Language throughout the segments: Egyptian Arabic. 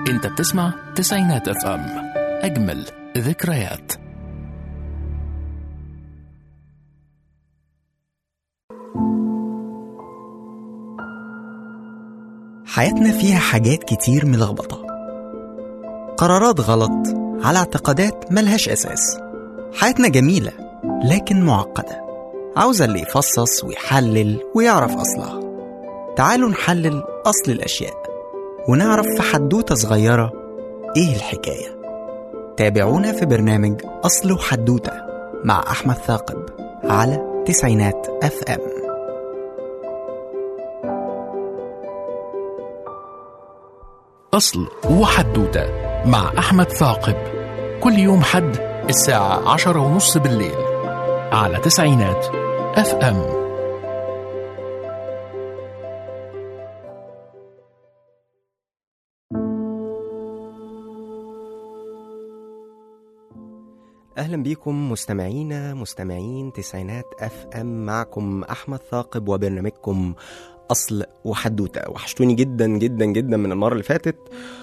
انت بتسمع تسعينات اف ام اجمل ذكريات حياتنا فيها حاجات كتير ملخبطة قرارات غلط على اعتقادات ملهاش أساس حياتنا جميلة لكن معقدة عاوزة اللي يفصص ويحلل ويعرف أصلها تعالوا نحلل أصل الأشياء ونعرف في حدوتة صغيرة إيه الحكاية تابعونا في برنامج أصل وحدوتة مع أحمد ثاقب على تسعينات أف أم أصل وحدوتة مع أحمد ثاقب كل يوم حد الساعة عشرة ونص بالليل على تسعينات اف ام أهلا بيكم مستمعينا مستمعين تسعينات أف أم معكم أحمد ثاقب وبرنامجكم أصل وحدوتة وحشتوني جدا جدا جدا من المرة اللي فاتت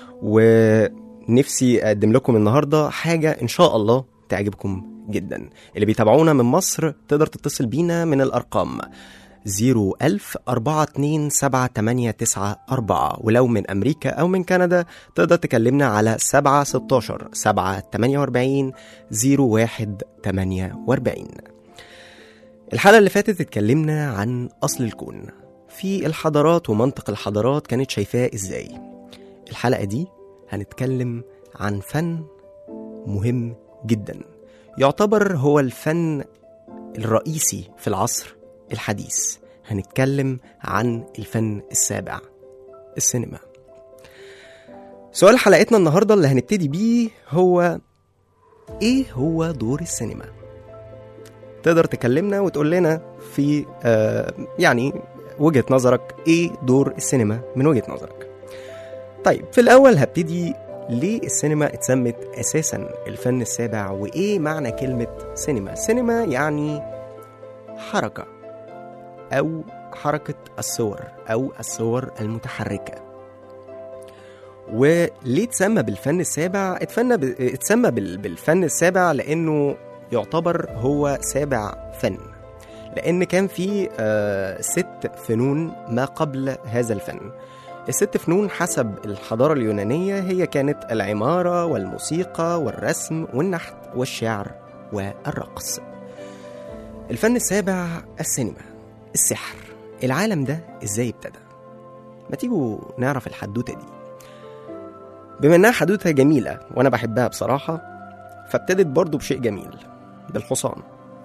ونفسي أقدم لكم النهاردة حاجة إن شاء الله تعجبكم جدا اللي بيتابعونا من مصر تقدر تتصل بينا من الأرقام 01000 427 ولو من أمريكا أو من كندا تقدر تكلمنا على 716 748 0148 الحلقة اللي فاتت اتكلمنا عن أصل الكون في الحضارات ومنطق الحضارات كانت شايفاه ازاي الحلقة دي هنتكلم عن فن مهم جدا يعتبر هو الفن الرئيسي في العصر الحديث هنتكلم عن الفن السابع السينما سؤال حلقتنا النهاردة اللي هنبتدي بيه هو ايه هو دور السينما تقدر تكلمنا وتقول لنا في آه يعني وجهة نظرك ايه دور السينما من وجهة نظرك طيب في الاول هبتدي ليه السينما اتسمت اساسا الفن السابع وايه معنى كلمة سينما سينما يعني حركة او حركة الصور او الصور المتحركة وليه اتسمى بالفن السابع اتفنى ب... اتسمى بال... بالفن السابع لانه يعتبر هو سابع فن لان كان في آه ست فنون ما قبل هذا الفن الست فنون حسب الحضارة اليونانية هي كانت العمارة والموسيقى والرسم والنحت والشعر والرقص الفن السابع السينما السحر العالم ده ازاي ابتدى ما تيجوا نعرف الحدوتة دي بما انها حدوتة جميلة وانا بحبها بصراحة فابتدت برضو بشيء جميل بالحصان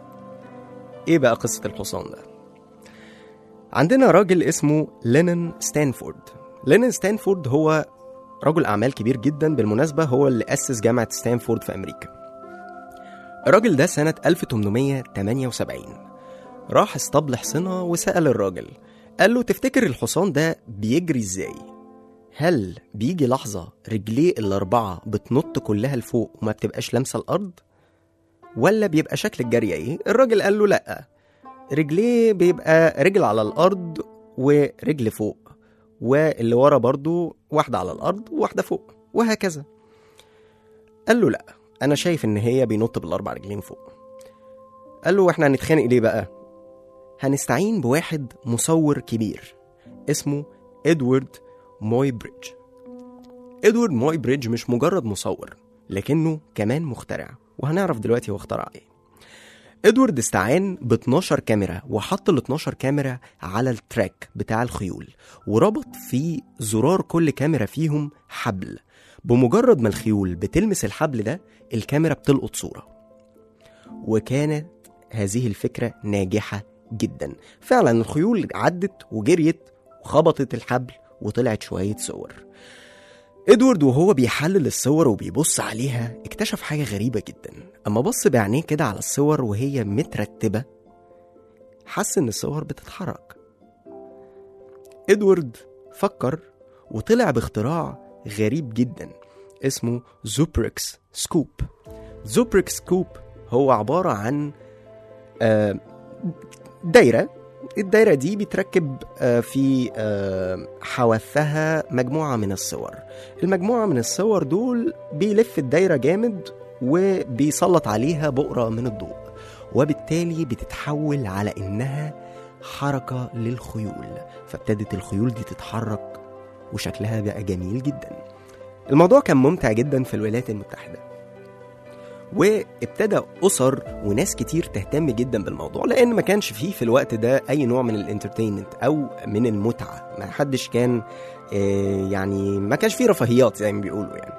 ايه بقى قصة الحصان ده عندنا راجل اسمه لينن ستانفورد لينن ستانفورد هو رجل أعمال كبير جدا بالمناسبة هو اللي أسس جامعة ستانفورد في أمريكا الراجل ده سنة 1878 راح اسطبل حصنة وسأل الراجل قال له تفتكر الحصان ده بيجري ازاي؟ هل بيجي لحظة رجليه الأربعة بتنط كلها لفوق وما بتبقاش لامسة الأرض؟ ولا بيبقى شكل الجري ايه؟ الراجل قال له لأ رجليه بيبقى رجل على الأرض ورجل فوق واللي ورا برضو واحدة على الأرض وواحدة فوق وهكذا قال له لأ أنا شايف إن هي بينط بالأربع رجلين فوق قال له إحنا هنتخانق ليه بقى؟ هنستعين بواحد مصور كبير اسمه إدوارد موي بريدج إدوارد موي بريدج مش مجرد مصور لكنه كمان مخترع وهنعرف دلوقتي هو اخترع ايه ادوارد استعان ب 12 كاميرا وحط ال 12 كاميرا على التراك بتاع الخيول وربط في زرار كل كاميرا فيهم حبل بمجرد ما الخيول بتلمس الحبل ده الكاميرا بتلقط صورة وكانت هذه الفكرة ناجحة جدا فعلا الخيول عدت وجريت وخبطت الحبل وطلعت شوية صور ادوارد وهو بيحلل الصور وبيبص عليها اكتشف حاجة غريبة جدا أما بص بعينيه كده على الصور وهي مترتبة حس إن الصور بتتحرك ادوارد فكر وطلع باختراع غريب جدا اسمه زوبريكس سكوب زوبريكس سكوب هو عبارة عن آه، دايرة الدايرة دي بيتركب آه، في آه، حواثها مجموعة من الصور المجموعة من الصور دول بيلف الدايرة جامد وبيسلط عليها بؤرة من الضوء وبالتالي بتتحول على إنها حركة للخيول فابتدت الخيول دي تتحرك وشكلها بقى جميل جدا الموضوع كان ممتع جدا في الولايات المتحدة وابتدى أسر وناس كتير تهتم جدا بالموضوع لأن ما كانش فيه في الوقت ده أي نوع من الانترتينمنت أو من المتعة ما حدش كان آه، يعني ما كانش فيه رفاهيات زي ما بيقولوا يعني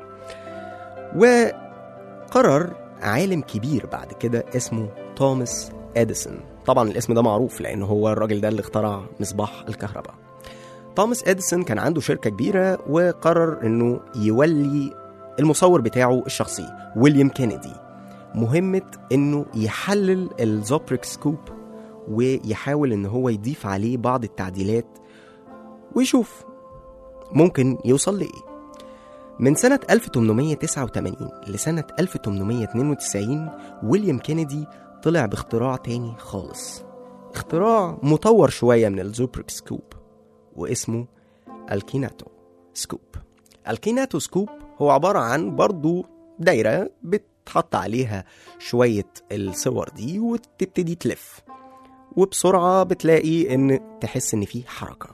وقرر عالم كبير بعد كده اسمه توماس اديسون طبعا الاسم ده معروف لان هو الراجل ده اللي اخترع مصباح الكهرباء توماس اديسون كان عنده شركه كبيره وقرر انه يولي المصور بتاعه الشخصي ويليام كينيدي مهمه انه يحلل الزوبريك سكوب ويحاول ان هو يضيف عليه بعض التعديلات ويشوف ممكن يوصل لايه من سنة 1889 لسنة 1892 ويليام كينيدي طلع باختراع تاني خالص اختراع مطور شوية من الزوبريك سكوب واسمه الكيناتو سكوب الكيناتو سكوب هو عبارة عن برضو دايرة بتحط عليها شوية الصور دي وتبتدي تلف وبسرعة بتلاقي ان تحس ان في حركة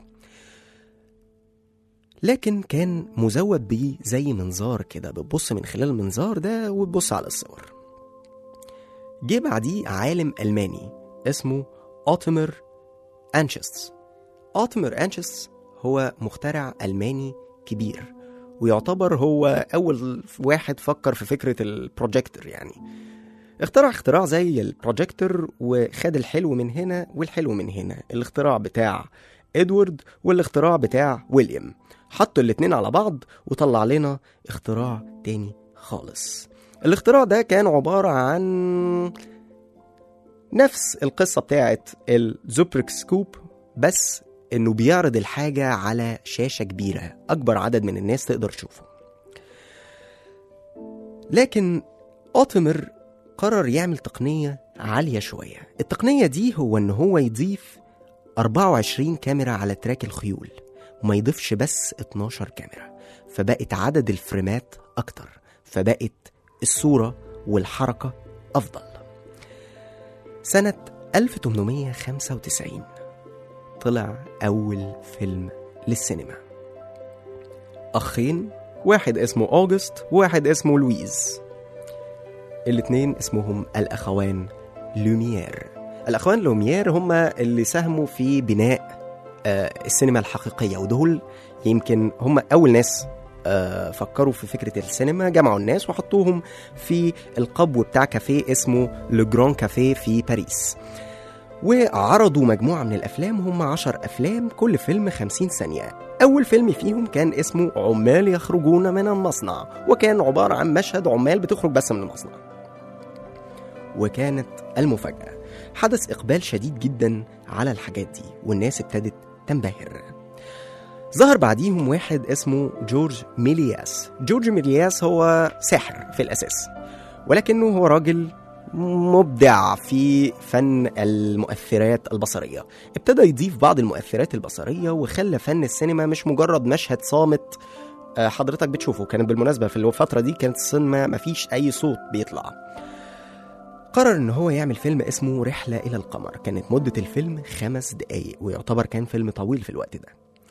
لكن كان مزود بيه زي منظار كده بتبص من خلال المنظار ده وتبص على الصور جه بعديه عالم ألماني اسمه أوتمر أنشست أوتمر أنشست هو مخترع ألماني كبير ويعتبر هو أول واحد فكر في فكرة البروجيكتور يعني اخترع اختراع زي البروجيكتور وخد الحلو من هنا والحلو من هنا الاختراع بتاع ادوارد والاختراع بتاع ويليام حطوا الاتنين على بعض وطلع لنا اختراع تاني خالص الاختراع ده كان عبارة عن نفس القصة بتاعت الزوبريك سكوب بس انه بيعرض الحاجة على شاشة كبيرة اكبر عدد من الناس تقدر تشوفه لكن اوتمر قرر يعمل تقنية عالية شوية التقنية دي هو ان هو يضيف 24 كاميرا على تراك الخيول وما يضيفش بس 12 كاميرا فبقت عدد الفريمات اكتر فبقت الصورة والحركة افضل سنة 1895 طلع أول فيلم للسينما أخين واحد اسمه أوجست وواحد اسمه لويز الاتنين اسمهم الأخوان لوميير الأخوان لوميير هما اللي ساهموا في بناء آه، السينما الحقيقية ودول يمكن هم أول ناس آه، فكروا في فكرة السينما جمعوا الناس وحطوهم في القبو بتاع كافيه اسمه لو جران كافيه في باريس وعرضوا مجموعة من الأفلام هم عشر أفلام كل فيلم خمسين ثانية أول فيلم فيهم كان اسمه عمال يخرجون من المصنع وكان عبارة عن مشهد عمال بتخرج بس من المصنع وكانت المفاجأة حدث إقبال شديد جدا على الحاجات دي والناس ابتدت تنبهر ظهر بعديهم واحد اسمه جورج ميلياس جورج ميلياس هو ساحر في الأساس ولكنه هو راجل مبدع في فن المؤثرات البصرية ابتدى يضيف بعض المؤثرات البصرية وخلى فن السينما مش مجرد مشهد صامت آه، حضرتك بتشوفه كانت بالمناسبة في الفترة دي كانت السينما مفيش أي صوت بيطلع قرر ان هو يعمل فيلم اسمه رحلة إلى القمر كانت مدة الفيلم خمس دقايق ويعتبر كان فيلم طويل في الوقت ده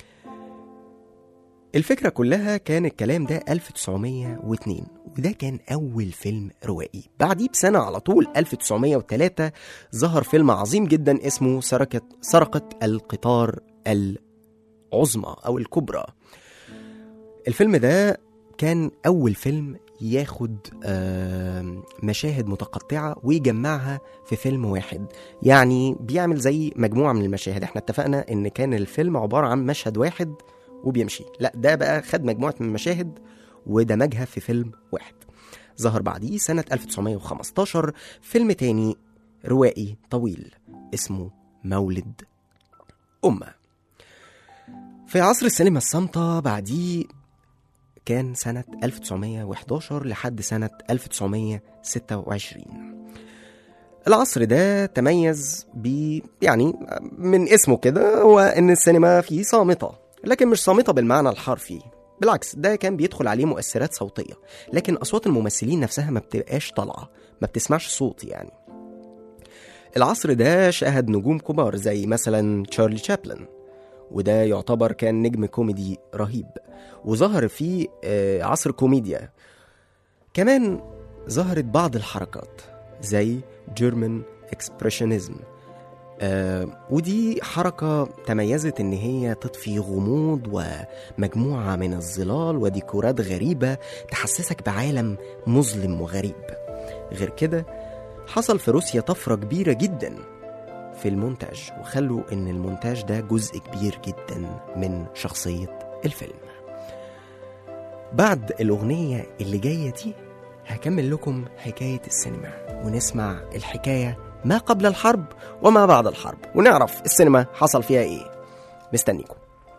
الفكرة كلها كان الكلام ده 1902 وده كان أول فيلم روائي بعديه بسنة على طول 1903 ظهر فيلم عظيم جدا اسمه سرقة, سرقة القطار العظمى أو الكبرى الفيلم ده كان أول فيلم ياخد آم، مشاهد متقطعة ويجمعها في فيلم واحد يعني بيعمل زي مجموعة من المشاهد احنا اتفقنا ان كان الفيلم عبارة عن مشهد واحد وبيمشي لا ده بقى خد مجموعة من المشاهد ودمجها في فيلم واحد ظهر بعديه سنة 1915 فيلم تاني روائي طويل اسمه مولد أمة في عصر السينما الصامتة بعديه كان سنة 1911 لحد سنة 1926 العصر ده تميز ب يعني من اسمه كده هو ان السينما فيه صامته لكن مش صامته بالمعنى الحرفي بالعكس ده كان بيدخل عليه مؤثرات صوتيه لكن اصوات الممثلين نفسها ما بتبقاش طالعه ما بتسمعش صوت يعني العصر ده شهد نجوم كبار زي مثلا تشارلي تشابلن وده يعتبر كان نجم كوميدي رهيب وظهر فيه آه، عصر كوميديا كمان ظهرت بعض الحركات زي جيرمان اكسبريشنزم آه ودي حركة تميزت إن هي تضفي غموض ومجموعة من الظلال وديكورات غريبة تحسسك بعالم مظلم وغريب غير كده حصل في روسيا طفرة كبيرة جدا في المونتاج وخلوا إن المونتاج ده جزء كبير جدا من شخصية الفيلم بعد الأغنية اللي جاية دي هكمل لكم حكاية السينما ونسمع الحكاية ما قبل الحرب وما بعد الحرب ونعرف السينما حصل فيها ايه مستنيكم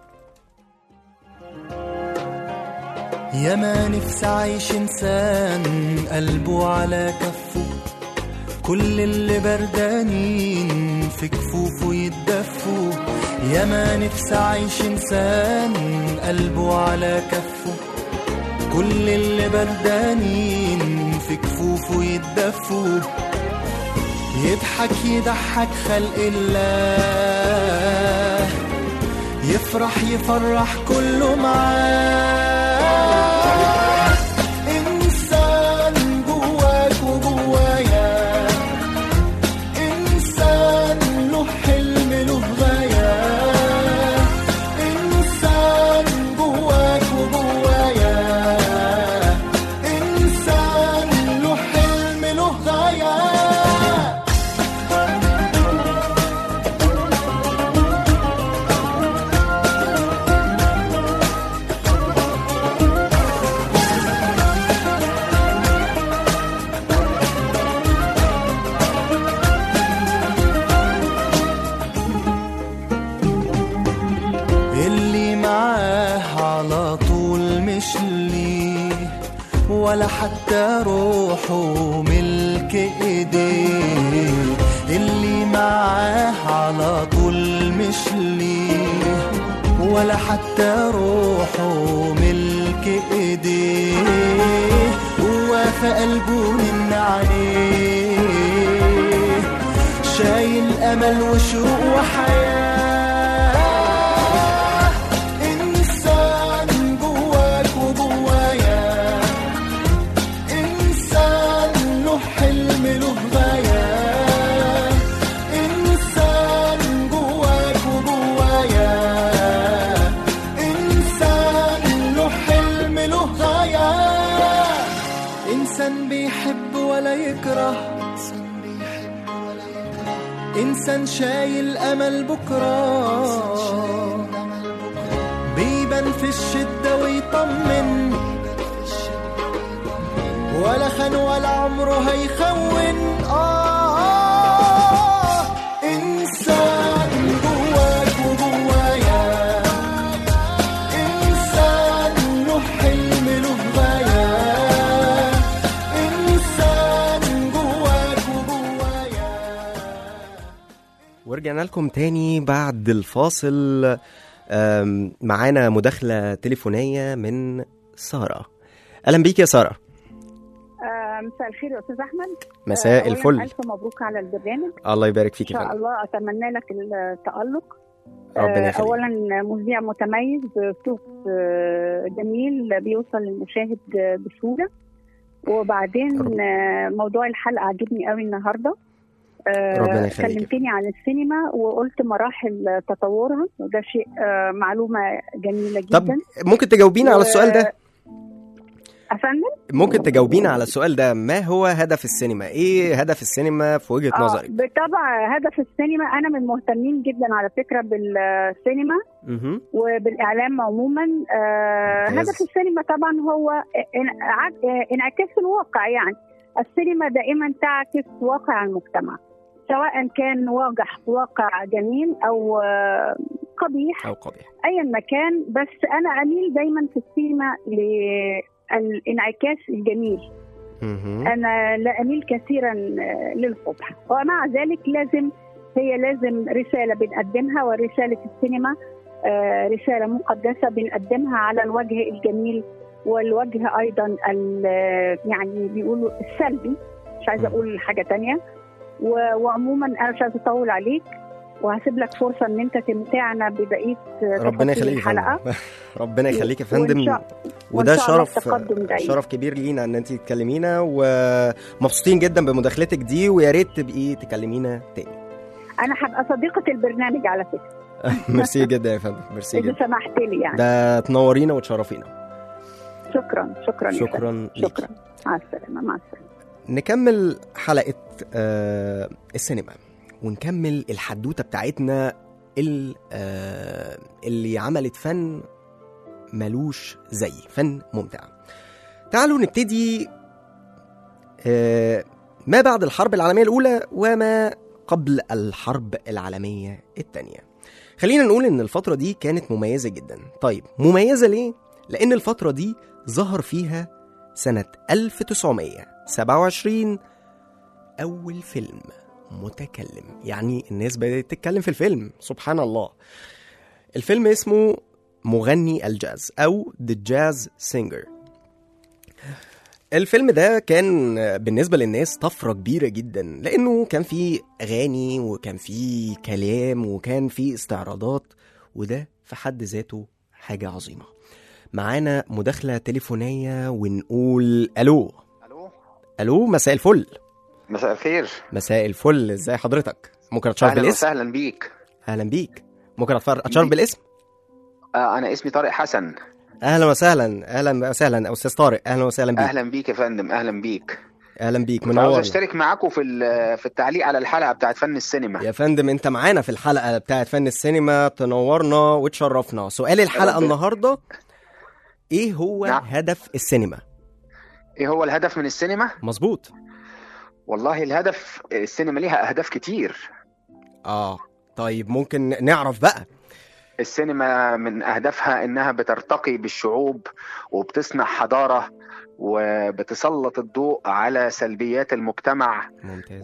يا ما نفسي عايش انسان قلبه على كفه كل اللي بردانين في كفوفه يتدفوا يا ما نفسي عايش انسان قلبه على كفه كل اللي بردانين في كفوفه يتدفوا يضحك يضحك خلق الله يفرح يفرح كله معاه إنسان جواك وجوايا إنسان له حلم له غاية إنسان جواك وجوايا إنسان له حلم له غاية اللي معاه على طول مش ليه ولا حتى روحه ملك ايديه اللي معاه على طول مش ليه ولا حتى روحه ملك ايديه هو في قلبه من عليه شايل امل وشوق وحياه انسان جواك وجوايا انسان له حلم له غايه انسان جواك وجوايا انسان له حلم له غايه انسان بيحب ولا يكره انسان شايل امل بكره بيبان في الشده ويطمن ولا خان ولا عمره هيخون آه إنسان جواك وجوايا إنسان له حلم له غاية إنسان جواك وجوايا ورجعنا لكم تاني بعد الفاصل آم، معانا مداخلة تليفونية من سارة أهلا بيك يا سارة آه، مساء الخير يا استاذ احمد مساء آه، أولاً الفل الف مبروك على البرنامج الله يبارك ان فيك يا شاء فندم الله اتمنى لك التالق ربنا آه، يخليك اولا مذيع متميز صوت آه، جميل بيوصل للمشاهد آه، بسهوله وبعدين رب- آه، موضوع الحلقه عجبني قوي النهارده آه، ربنا يخليك. كلمتني عن السينما وقلت مراحل تطورها وده شيء آه، معلومه جميله طب جدا ممكن تجاوبينا على السؤال ده افندم ممكن تجاوبينا على السؤال ده ما هو هدف السينما ايه هدف السينما في وجهة آه، نظرك بالطبع هدف السينما انا من المهتمين جدا على فكره بالسينما مهم. وبالاعلام عموما آه ممتاز. هدف السينما طبعا هو إن- ع- آه، انعكاس الواقع يعني السينما دائما تعكس واقع المجتمع سواء كان واقع واقع جميل او آه، قبيح او قبيح ايا ما كان بس انا اميل دايما في السينما للانعكاس الجميل مهم. انا لا اميل كثيرا آه، للقبح ومع ذلك لازم هي لازم رساله بنقدمها ورساله السينما آه، رساله مقدسه بنقدمها على الوجه الجميل والوجه ايضا ال- يعني بيقولوا السلبي مش عايزه مم. اقول حاجه تانية و- وعموما انا مش عايزه اطول عليك وهسيب لك فرصه ان انت تمتعنا ببقيه آه، ربنا تفاصيل يخليك يا الحلقه فندم ربنا يخليك يا وإن فندم شاء- وده وإن شاء الله شرف التقدم دايما. شرف كبير لينا ان انت تكلمينا ومبسوطين جدا بمداخلتك دي ويا ريت تبقي تكلمينا تاني انا هبقى صديقه البرنامج على فكره ميرسي جدا يا فندم ميرسي اذا جدا سمحت لي يعني ده تنورينا وتشرفينا شكرا شكرا يا فندم. شكرا ليك شكرا مع السلامه مع السلامه نكمل حلقة آه السينما ونكمل الحدوتة بتاعتنا ال- آه اللي عملت فن ملوش زي فن ممتع تعالوا نبتدي آه ما بعد الحرب العالمية الأولى وما قبل الحرب العالمية الثانية خلينا نقول إن الفترة دي كانت مميزة جدا طيب مميزة ليه؟ لأن الفترة دي ظهر فيها سنة 1927 أول فيلم متكلم يعني الناس بدأت تتكلم في الفيلم سبحان الله الفيلم اسمه مغني الجاز أو The Jazz Singer الفيلم ده كان بالنسبة للناس طفرة كبيرة جدا لأنه كان فيه أغاني وكان فيه كلام وكان فيه استعراضات وده في حد ذاته حاجة عظيمة معانا مداخلة تليفونية ونقول ألو الو ألو مساء الفل مساء الخير مساء الفل ازاي حضرتك ممكن اتشرف اهلا بالاسم وسهلا بيك اهلا بيك ممكن أتفر- اتشرف بيك. بالاسم آه انا اسمي طارق حسن اهلا وسهلا اهلا وسهلا استاذ طارق اهلا وسهلا بيك اهلا بيك يا فندم اهلا بيك اهلا بيك كنت عاوز منور اشترك معاكم في ال- في التعليق على الحلقه بتاعت فن السينما يا فندم انت معانا في الحلقه بتاعت فن السينما تنورنا وتشرفنا سؤال الحلقه ربنا- النهارده ايه هو نعم. هدف السينما ايه هو الهدف من السينما مظبوط والله الهدف السينما ليها اهداف كتير اه طيب ممكن نعرف بقى السينما من اهدافها انها بترتقي بالشعوب وبتصنع حضاره وبتسلط الضوء على سلبيات المجتمع ممتاز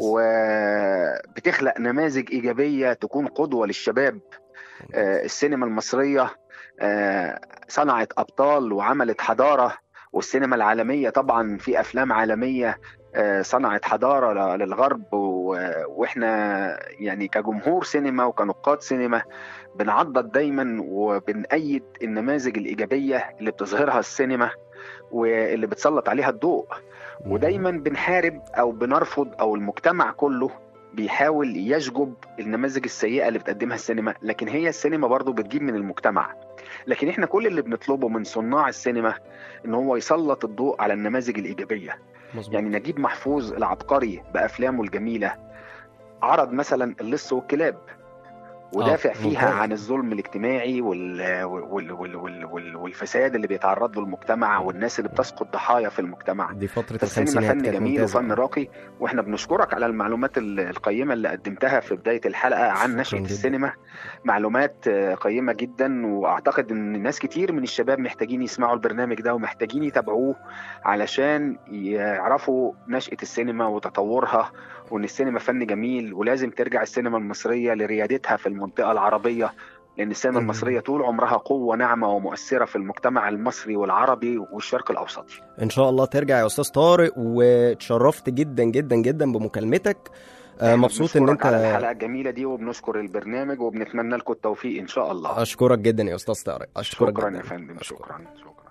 وبتخلق نماذج ايجابيه تكون قدوه للشباب آه، السينما المصريه آه، صنعت ابطال وعملت حضاره والسينما العالميه طبعا في افلام عالميه آه، صنعت حضاره ل- للغرب و- واحنا يعني كجمهور سينما وكنقاد سينما بنعضد دايما وبنأيد النماذج الايجابيه اللي بتظهرها السينما واللي بتسلط عليها الضوء ودايما بنحارب او بنرفض او المجتمع كله بيحاول يشجب النماذج السيئه اللي بتقدمها السينما لكن هي السينما برضو بتجيب من المجتمع لكن احنا كل اللي بنطلبه من صناع السينما ان هو يسلط الضوء على النماذج الايجابيه مظبوط يعني نجيب محفوظ العبقري بافلامه الجميله عرض مثلا اللص والكلاب ودافع آه، فيها ممتاز. عن الظلم الاجتماعي وال... وال... وال... وال... وال... والفساد اللي بيتعرض له المجتمع والناس اللي بتسقط ضحايا في المجتمع دي فتره فالسينما الخمسينات فن كانت جميل ممتازه وفن راقي واحنا بنشكرك على المعلومات ال- القيمه اللي قدمتها في بدايه الحلقه عن شكراً نشاه جداً. السينما معلومات آه، قيمه جدا واعتقد ان ناس كتير من الشباب محتاجين يسمعوا البرنامج ده ومحتاجين يتابعوه علشان يعرفوا نشاه السينما وتطورها وان السينما فن جميل ولازم ترجع السينما المصريه لريادتها في المنطقه العربيه لان السينما مم. المصريه طول عمرها قوه ناعمه ومؤثره في المجتمع المصري والعربي والشرق الاوسطي ان شاء الله ترجع يا استاذ طارق وتشرفت جدا جدا جدا بمكالمتك آه، إحنا مبسوط ان بنشكرك انت على الحلقه الجميله دي وبنشكر البرنامج وبنتمنى لكم التوفيق ان شاء الله اشكرك جدا يا استاذ طارق اشكرك شكرا جدا يا فندم أشكرك. شكرا شكرا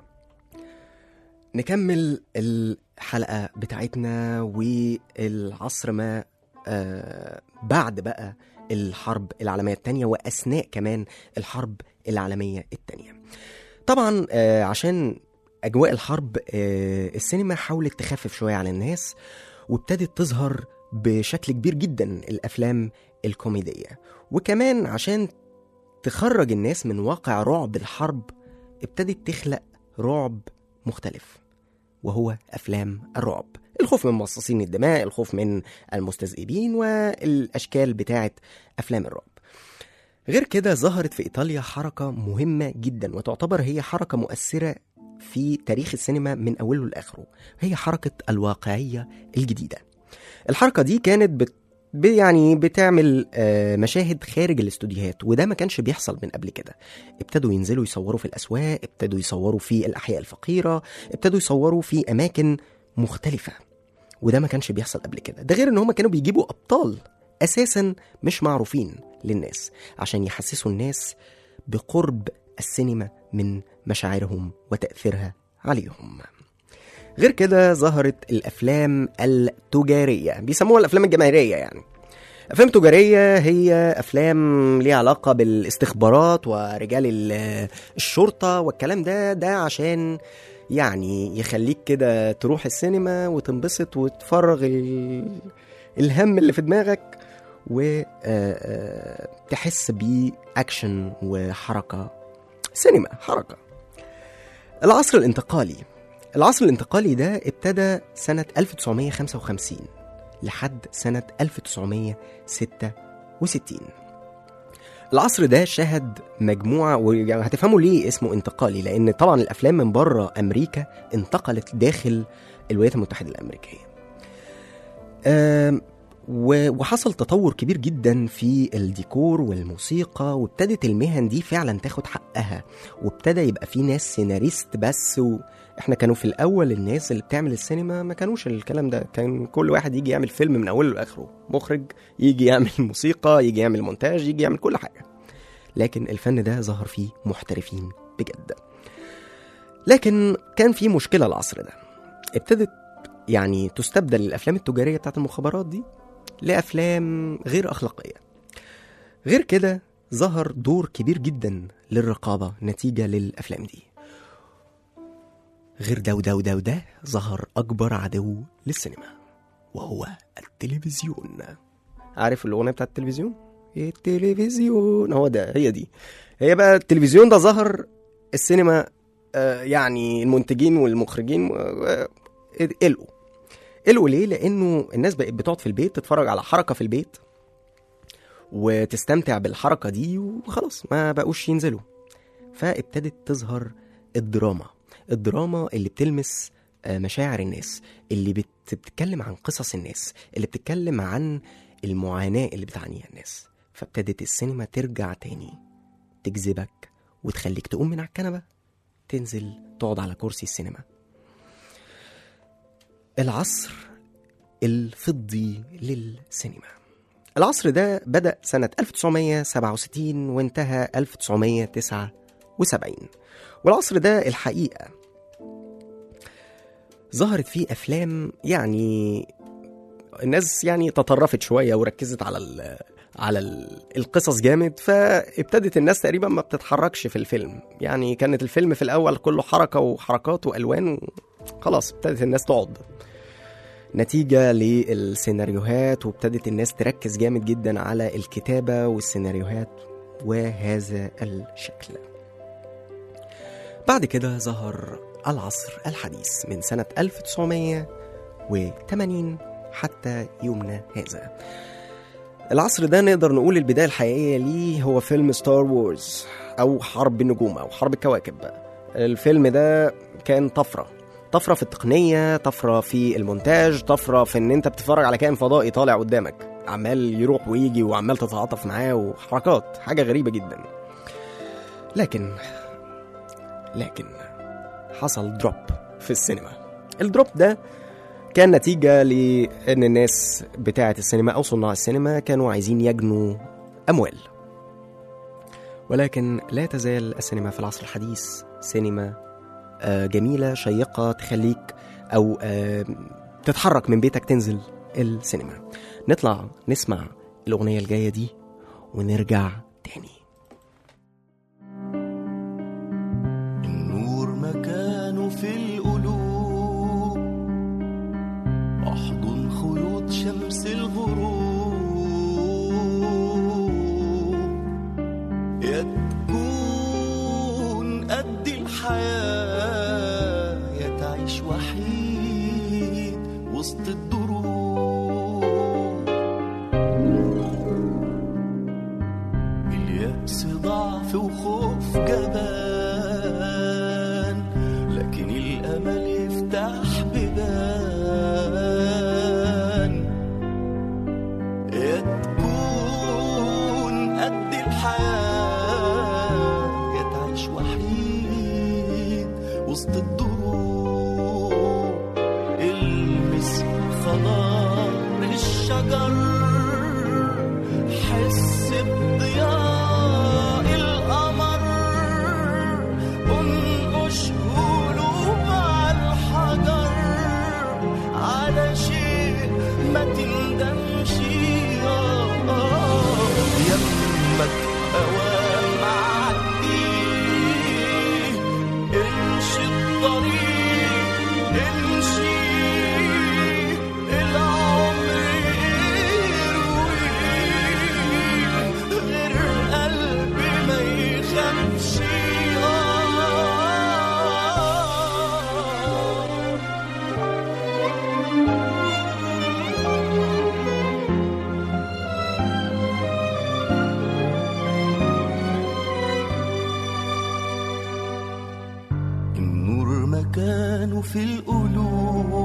نكمل الحلقة بتاعتنا والعصر ما آه بعد بقى الحرب العالمية التانية وأثناء كمان الحرب العالمية التانية طبعا آه عشان أجواء الحرب آه السينما حاولت تخفف شوية على الناس وابتدت تظهر بشكل كبير جدا الأفلام الكوميدية وكمان عشان تخرج الناس من واقع رعب الحرب ابتدت تخلق رعب مختلف وهو أفلام الرعب الخوف من مصاصين الدماء الخوف من المستذئبين والأشكال بتاعة أفلام الرعب غير كده ظهرت في إيطاليا حركة مهمة جدا وتعتبر هي حركة مؤثرة في تاريخ السينما من أوله لآخره هي حركة الواقعية الجديدة الحركة دي كانت بت ب- يعني بتعمل آه، مشاهد خارج الاستوديوهات وده ما كانش بيحصل من قبل كده ابتدوا ينزلوا يصوروا في الأسواق ابتدوا يصوروا في الأحياء الفقيرة ابتدوا يصوروا في أماكن مختلفة وده ما كانش بيحصل قبل كده ده غير ان هم كانوا بيجيبوا ابطال اساسا مش معروفين للناس عشان يحسسوا الناس بقرب السينما من مشاعرهم وتاثيرها عليهم غير كده ظهرت الافلام التجاريه بيسموها الافلام الجماهيريه يعني افلام تجاريه هي افلام ليها علاقه بالاستخبارات ورجال ال- الشرطه والكلام ده ده عشان يعني يخليك كده تروح السينما وتنبسط وتفرغ ال... الهم اللي في دماغك وتحس بأكشن وحركة سينما حركة العصر الانتقالي العصر الانتقالي ده ابتدى سنة 1955 لحد سنة 1966 العصر ده شهد مجموعة وهتفهموا ليه اسمه انتقالي لأن طبعا الأفلام من بره أمريكا انتقلت داخل الولايات المتحدة الأمريكية آم، و- وحصل تطور كبير جدا في الديكور والموسيقى وابتدت المهن دي فعلا تاخد حقها وابتدى يبقى في ناس سيناريست بس واحنا كانوا في الاول الناس اللي بتعمل السينما ما كانوش الكلام ده كان كل واحد يجي يعمل فيلم من اوله لاخره مخرج يجي يعمل موسيقى يجي يعمل مونتاج يجي يعمل كل حاجه لكن الفن ده ظهر فيه محترفين بجد لكن كان في مشكله العصر ده ابتدت يعني تستبدل الافلام التجاريه بتاعت المخابرات دي لافلام غير اخلاقيه غير كده ظهر دور كبير جدا للرقابه نتيجه للافلام دي غير ده وده وده وده ظهر اكبر عدو للسينما وهو التلفزيون عارف الاغنيه بتاعت التلفزيون التلفزيون هو ده هي دي هي بقى التلفزيون ده ظهر السينما آه، يعني المنتجين والمخرجين آه، آه، قلقوا قلقوا ليه لانه الناس بقت بتقعد في البيت تتفرج على حركه في البيت وتستمتع بالحركه دي وخلاص ما بقوش ينزلوا فابتدت تظهر الدراما الدراما اللي بتلمس آه، مشاعر الناس اللي بت- بتتكلم عن قصص الناس اللي بتتكلم عن المعاناة اللي بتعانيها الناس فابتدت السينما ترجع تاني تجذبك وتخليك تقوم من على الكنبة تنزل تقعد على كرسي السينما العصر الفضي للسينما العصر ده بدأ سنة 1967 وانتهى 1979 والعصر ده الحقيقة ظهرت فيه أفلام يعني الناس يعني تطرفت شوية وركزت على ال على ال- القصص جامد فابتدت الناس تقريبا ما بتتحركش في الفيلم يعني كانت الفيلم في الأول كله حركة وحركات وألوان خلاص ابتدت الناس تقعد نتيجة للسيناريوهات وابتدت الناس تركز جامد جدا على الكتابة والسيناريوهات وهذا الشكل بعد كده ظهر العصر الحديث من سنة 1980 حتى يومنا هذا العصر ده نقدر نقول البداية الحقيقية ليه هو فيلم ستار وورز أو حرب النجوم أو حرب الكواكب الفيلم ده كان طفرة طفرة في التقنية طفرة في المونتاج طفرة في ان انت بتتفرج على كائن فضائي طالع قدامك عمال يروح ويجي وعمال تتعاطف معاه وحركات حاجة غريبة جدا لكن لكن حصل دروب في السينما الدروب ده كان نتيجة لأن الناس بتاعة السينما أو صناع السينما كانوا عايزين يجنوا أموال ولكن لا تزال السينما في العصر الحديث سينما آه، جميلة شيقة تخليك أو آه، تتحرك من بيتك تنزل السينما نطلع نسمع الأغنية الجاية دي ونرجع تاني النور مكانه في القلوب احضن خيوط شمس الغروب يا تكون قد الحياة يا تعيش وحيد وسط الدروب اليأس ضعف وخوف جبان وسط الدروب المس خضار الشجر حس بضياء القمر انقش قلوب على الحجر على شيء ما تندمش آه، آه، يمك اوام عدي امشي الطريق امشي العمر يروي غير قلبي ما يخافش آه النور مكانه في القلوب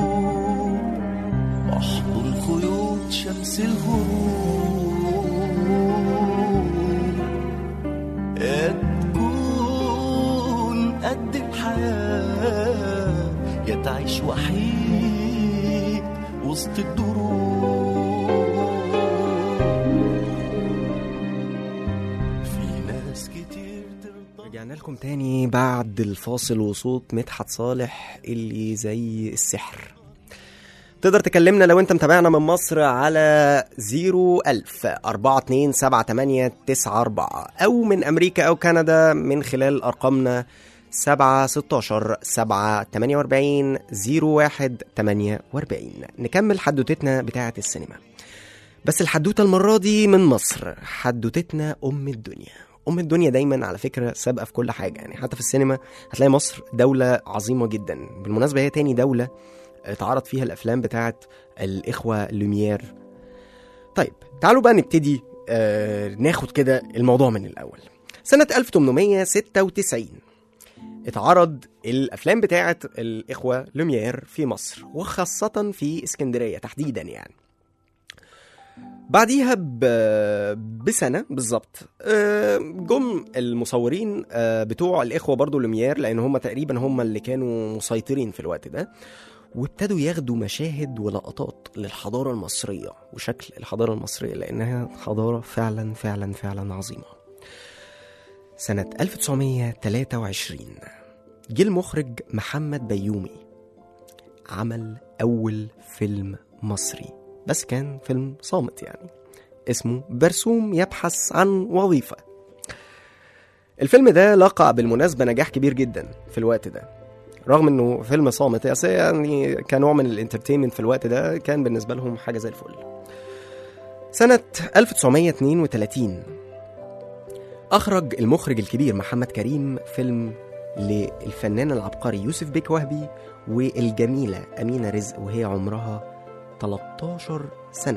احضن خيوط شمس الغروب يا تكون قد الحياة يا تعيش وحيد وسط الدروب في ناس كتير ترضى رجعنا لكم تاني بعد الفاصل وصوت مدحت صالح اللي زي السحر تقدر تكلمنا لو انت متابعنا من مصر على 01000 427894 او من امريكا او كندا من خلال ارقامنا 7 16 7 48 01 48 نكمل حدوتتنا بتاعة السينما بس الحدوتة المرة دي من مصر حدوتتنا أم الدنيا أم الدنيا دايما على فكرة سابقة في كل حاجة يعني حتى في السينما هتلاقي مصر دولة عظيمة جدا بالمناسبة هي تاني دولة اتعرض فيها الأفلام بتاعت الإخوة لوميير طيب تعالوا بقى نبتدي آه ناخد كده الموضوع من الأول سنة 1896 اتعرض الأفلام بتاعت الإخوة لوميير في مصر وخاصة في اسكندرية تحديدا يعني بعديها ب... بسنه بالظبط آه، جم المصورين آه، بتوع الاخوه برضو لوميير لان هم تقريبا هم اللي كانوا مسيطرين في الوقت ده وابتدوا ياخدوا مشاهد ولقطات للحضاره المصريه وشكل الحضاره المصريه لانها حضاره فعلا فعلا فعلا عظيمه سنه 1923 جه المخرج محمد بيومي عمل اول فيلم مصري بس كان فيلم صامت يعني اسمه برسوم يبحث عن وظيفة الفيلم ده لقى بالمناسبة نجاح كبير جدا في الوقت ده رغم انه فيلم صامت بس يعني كنوع من الانترتينمنت في الوقت ده كان بالنسبة لهم حاجة زي الفل سنة 1932 أخرج المخرج الكبير محمد كريم فيلم للفنان العبقري يوسف بيك وهبي والجميلة أمينة رزق وهي عمرها 13 سنة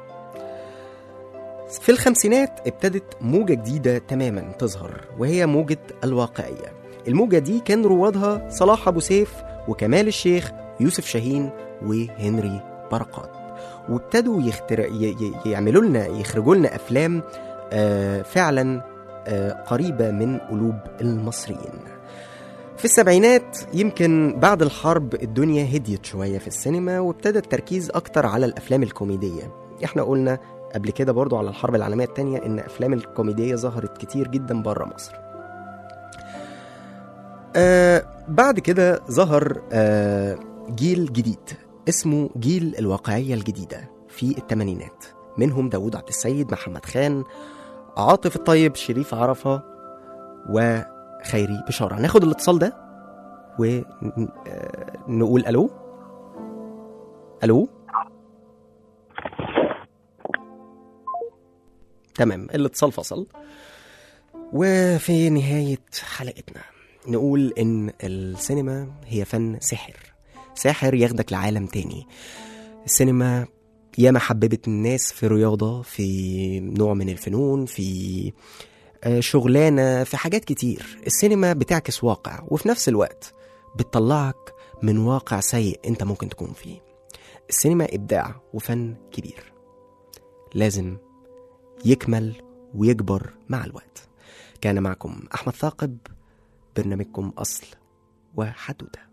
في الخمسينات ابتدت موجة جديدة تماما تظهر وهي موجة الواقعية الموجة دي كان روادها صلاح أبو سيف وكمال الشيخ ويوسف شاهين وهنري بركات وابتدوا يختر... ي... ي... يعملوا لنا يخرجوا لنا أفلام آه فعلا آه قريبة من قلوب المصريين في السبعينات يمكن بعد الحرب الدنيا هديت شوية في السينما وابتدى التركيز أكتر على الأفلام الكوميدية احنا قلنا قبل كده برضو على الحرب العالمية التانية إن أفلام الكوميدية ظهرت كتير جدا بره مصر آه بعد كده ظهر آه جيل جديد اسمه جيل الواقعية الجديدة في الثمانينات منهم داوود عبد السيد محمد خان عاطف الطيب شريف عرفة وخيري بشارة هناخد الاتصال ده ونقول ألو ألو تمام الاتصال فصل وفي نهاية حلقتنا نقول إن السينما هي فن سحر ساحر ياخدك لعالم تاني السينما ياما حببت الناس في رياضة في نوع من الفنون في آه، شغلانة في حاجات كتير السينما بتعكس واقع وفي نفس الوقت بتطلعك من واقع سيء انت ممكن تكون فيه السينما إبداع وفن كبير لازم يكمل ويكبر مع الوقت كان معكم أحمد ثاقب برنامجكم أصل وحدوته